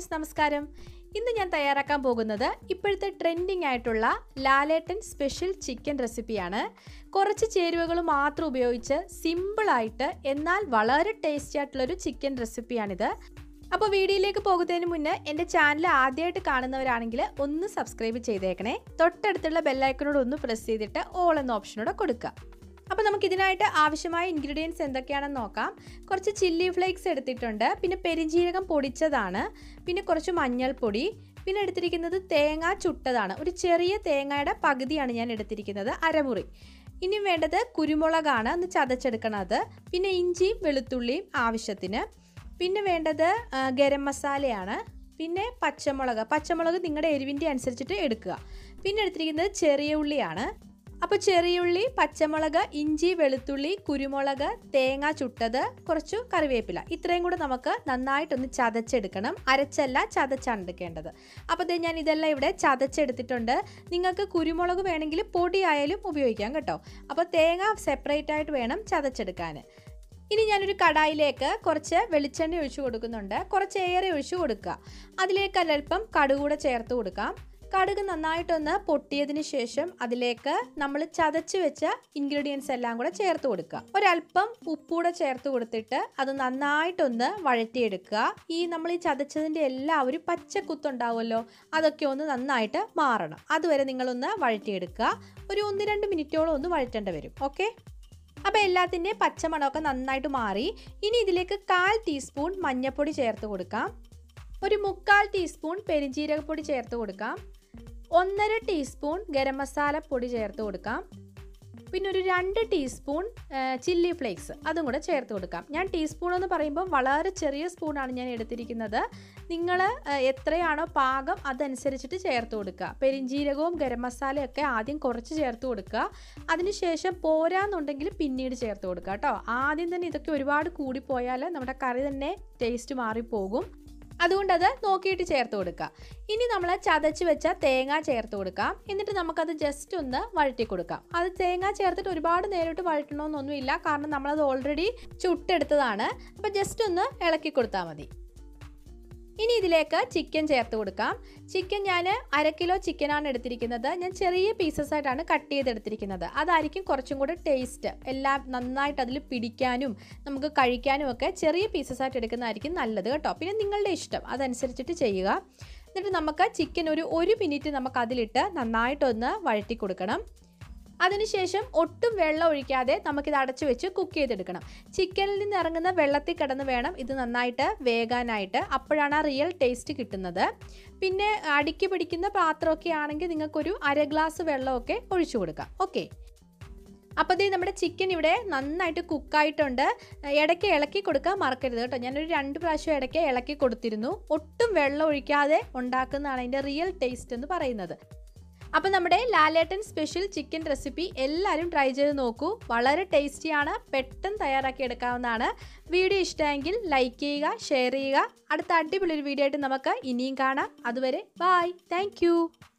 friends നമസ്കാരം ഇന്ന് ഞാൻ തയ്യാറാക്കാൻ പോകുന്നത് ഇപ്പോഴത്തെ ട്രെൻഡിങ് ആയിട്ടുള്ള ലാലേട്ടൻ സ്പെഷ്യൽ ചിക്കൻ റെസിപ്പിയാണ് കുറച്ച് ചേരുവകൾ മാത്രം ഉപയോഗിച്ച് സിമ്പിളായിട്ട് എന്നാൽ വളരെ ടേസ്റ്റി ആയിട്ടുള്ളൊരു ചിക്കൻ റെസിപ്പിയാണിത് അപ്പോൾ വീഡിയോയിലേക്ക് പോകുന്നതിന് മുന്നേ എൻ്റെ ചാനൽ ആദ്യമായിട്ട് കാണുന്നവരാണെങ്കിൽ ഒന്ന് സബ്സ്ക്രൈബ് ചെയ്തേക്കണേ തൊട്ടടുത്തുള്ള ബെല്ലൈക്കനോട് ഒന്ന് പ്രസ് ചെയ്തിട്ട് ഓൾ എന്ന ഓപ്ഷനോടെ കൊടുക്കുക അപ്പോൾ നമുക്ക് ഇതിനായിട്ട് ആവശ്യമായ ഇൻഗ്രീഡിയൻസ് എന്തൊക്കെയാണെന്ന് നോക്കാം കുറച്ച് ചില്ലി ഫ്ലേക്സ് എടുത്തിട്ടുണ്ട് പിന്നെ പെരിഞ്ജീരകം പൊടിച്ചതാണ് പിന്നെ കുറച്ച് മഞ്ഞൾപ്പൊടി പിന്നെ എടുത്തിരിക്കുന്നത് തേങ്ങ ചുട്ടതാണ് ഒരു ചെറിയ തേങ്ങയുടെ പകുതിയാണ് ഞാൻ എടുത്തിരിക്കുന്നത് അരമുറി ഇനി വേണ്ടത് കുരുമുളകാണ് ഒന്ന് ചതച്ചെടുക്കണത് പിന്നെ ഇഞ്ചിയും വെളുത്തുള്ളിയും ആവശ്യത്തിന് പിന്നെ വേണ്ടത് ആ, ഗരം മസാലയാണ് പിന്നെ പച്ചമുളക് പച്ചമുളക് നിങ്ങളുടെ എരിവിൻ്റെ അനുസരിച്ചിട്ട് എടുക്കുക പിന്നെ എടുത്തിരിക്കുന്നത് ചെറിയ ഉള്ളിയാണ് അപ്പോൾ ചെറിയുള്ളി പച്ചമുളക് ഇഞ്ചി വെളുത്തുള്ളി കുരുമുളക് തേങ്ങ ചുട്ടത് കുറച്ചു കറിവേപ്പില ഇത്രയും കൂടെ നമുക്ക് നന്നായിട്ടൊന്ന് ചതച്ചെടുക്കണം അരച്ചല്ല ചതച്ചാണ് എടുക്കേണ്ടത് അപ്പോൾ ദേ ഞാൻ ഇതെല്ലാം ഇവിടെ ചതച്ചെടുത്തിട്ടുണ്ട് നിങ്ങൾക്ക് കുരുമുളക് വേണമെങ്കിൽ പൊടിയായാലും ഉപയോഗിക്കാം കേട്ടോ അപ്പോൾ തേങ്ങ സെപ്പറേറ്റ് ആയിട്ട് വേണം ചതച്ചെടുക്കാൻ ഇനി ഞാനൊരു കടായിലേക്ക് കുറച്ച് വെളിച്ചെണ്ണ ഒഴിച്ചു കൊടുക്കുന്നുണ്ട് കുറച്ച് ഏറെ ഒഴിച്ചു കൊടുക്കുക അതിലേക്ക് അല്പം കടുക് കൂടെ ചേർത്ത് കൊടുക്കാം കടുക് നന്നായിട്ടൊന്ന് പൊട്ടിയതിന് ശേഷം അതിലേക്ക് നമ്മൾ ചതച്ച് വെച്ച ഇൻഗ്രീഡിയൻസ് എല്ലാം കൂടെ ചേർത്ത് കൊടുക്കുക ഒരല്പം ഉപ്പൂടെ ചേർത്ത് കൊടുത്തിട്ട് അത് നന്നായിട്ടൊന്ന് വഴറ്റിയെടുക്കുക ഈ നമ്മൾ ഈ ചതച്ചതിൻ്റെ എല്ലാ ഒരു പച്ചക്കുത്തുണ്ടാവുമല്ലോ അതൊക്കെ ഒന്ന് നന്നായിട്ട് മാറണം അതുവരെ നിങ്ങളൊന്ന് വഴറ്റിയെടുക്കുക ഒരു ഒന്ന് രണ്ട് മിനിറ്റോളം ഒന്ന് വഴറ്റേണ്ടി വരും ഓക്കെ അപ്പോൾ എല്ലാത്തിൻ്റെയും പച്ചമണമൊക്കെ നന്നായിട്ട് മാറി ഇനി ഇതിലേക്ക് കാൽ ടീസ്പൂൺ മഞ്ഞൾപ്പൊടി ചേർത്ത് കൊടുക്കാം ഒരു മുക്കാൽ ടീസ്പൂൺ പെരിഞ്ജീരകപ്പൊടി ചേർത്ത് കൊടുക്കാം ഒന്നര ടീസ്പൂൺ ഗരം മസാല പൊടി ചേർത്ത് കൊടുക്കാം പിന്നെ ഒരു രണ്ട് ടീസ്പൂൺ ചില്ലി ഫ്ലേക്സ് അതും കൂടെ ചേർത്ത് കൊടുക്കാം ഞാൻ ടീസ്പൂൺ എന്ന് പറയുമ്പോൾ വളരെ ചെറിയ സ്പൂണാണ് ഞാൻ എടുത്തിരിക്കുന്നത് നിങ്ങൾ എത്രയാണോ പാകം അതനുസരിച്ചിട്ട് ചേർത്ത് കൊടുക്കുക പെരിഞ്ജീരകവും ഗരം മസാലയും ഒക്കെ ആദ്യം കുറച്ച് ചേർത്ത് കൊടുക്കുക അതിനുശേഷം പോരാന്നുണ്ടെങ്കിൽ പിന്നീട് ചേർത്ത് കൊടുക്കുക കേട്ടോ ആദ്യം തന്നെ ഇതൊക്കെ ഒരുപാട് കൂടിപ്പോയാൽ നമ്മുടെ കറി തന്നെ ടേസ്റ്റ് മാറിപ്പോകും അതുകൊണ്ട് അത് നോക്കിയിട്ട് ചേർത്ത് കൊടുക്കുക ഇനി നമ്മൾ ചതച്ച് വെച്ച തേങ്ങ ചേർത്ത് കൊടുക്കാം എന്നിട്ട് നമുക്കത് ജസ്റ്റ് ഒന്ന് വഴറ്റി കൊടുക്കാം അത് തേങ്ങ ചേർത്തിട്ട് ഒരുപാട് നേരിട്ട് വഴറ്റണമെന്നൊന്നുമില്ല കാരണം നമ്മളത് ഓൾറെഡി ചുട്ടെടുത്തതാണ് അപ്പോൾ ജസ്റ്റ് ഒന്ന് ഇളക്കി കൊടുത്താൽ മതി ഇനി ഇതിലേക്ക് ചിക്കൻ ചേർത്ത് കൊടുക്കാം ചിക്കൻ ഞാൻ അര കിലോ ചിക്കനാണ് എടുത്തിരിക്കുന്നത് ഞാൻ ചെറിയ പീസസ് ആയിട്ടാണ് കട്ട് ചെയ്തെടുത്തിരിക്കുന്നത് അതായിരിക്കും കുറച്ചും കൂടെ ടേസ്റ്റ് എല്ലാം നന്നായിട്ട് അതിൽ പിടിക്കാനും നമുക്ക് കഴിക്കാനും ഒക്കെ ചെറിയ പീസസ് ആയിട്ട് എടുക്കുന്നതായിരിക്കും നല്ലത് കേട്ടോ പിന്നെ നിങ്ങളുടെ ഇഷ്ടം അതനുസരിച്ചിട്ട് ചെയ്യുക എന്നിട്ട് നമുക്ക് ചിക്കൻ ഒരു ഒരു മിനിറ്റ് നമുക്ക് അതിലിട്ട് നന്നായിട്ടൊന്ന് വഴറ്റി കൊടുക്കണം അതിനുശേഷം ഒട്ടും വെള്ളം ഒഴിക്കാതെ നമുക്കിത് അടച്ചു വെച്ച് കുക്ക് ചെയ്തെടുക്കണം ചിക്കനിൽ നിന്ന് ഇറങ്ങുന്ന വെള്ളത്തിൽ കിടന്ന് വേണം ഇത് നന്നായിട്ട് വേകാനായിട്ട് അപ്പോഴാണ് ആ റിയൽ ടേസ്റ്റ് കിട്ടുന്നത് പിന്നെ അടുക്കി പിടിക്കുന്ന പാത്രമൊക്കെ ആണെങ്കിൽ നിങ്ങൾക്കൊരു അര ഗ്ലാസ് വെള്ളമൊക്കെ ഒഴിച്ചു കൊടുക്കാം ഓക്കെ അപ്പോൾ ദേ നമ്മുടെ ചിക്കൻ ഇവിടെ നന്നായിട്ട് കുക്കായിട്ടുണ്ട് ഇടയ്ക്ക് ഇളക്കി കൊടുക്കാൻ മറക്കരുത് കേട്ടോ ഞാനൊരു രണ്ട് പ്രാവശ്യം ഇടയ്ക്ക് ഇളക്കി കൊടുത്തിരുന്നു ഒട്ടും വെള്ളം ഒഴിക്കാതെ ഉണ്ടാക്കുന്നതാണ് അതിൻ്റെ റിയൽ ടേസ്റ്റ് എന്ന് പറയുന്നത് അപ്പോൾ നമ്മുടെ ലാലേട്ടൻ സ്പെഷ്യൽ ചിക്കൻ റെസിപ്പി എല്ലാവരും ട്രൈ ചെയ്ത് നോക്കൂ വളരെ ടേസ്റ്റിയാണ് പെട്ടെന്ന് തയ്യാറാക്കി എടുക്കാവുന്നതാണ് വീഡിയോ ഇഷ്ടമെങ്കിൽ ലൈക്ക് ചെയ്യുക ഷെയർ ചെയ്യുക അടുത്ത അടിപൊളി ഒരു വീഡിയോ ആയിട്ട് നമുക്ക് ഇനിയും കാണാം അതുവരെ ബായ് താങ്ക്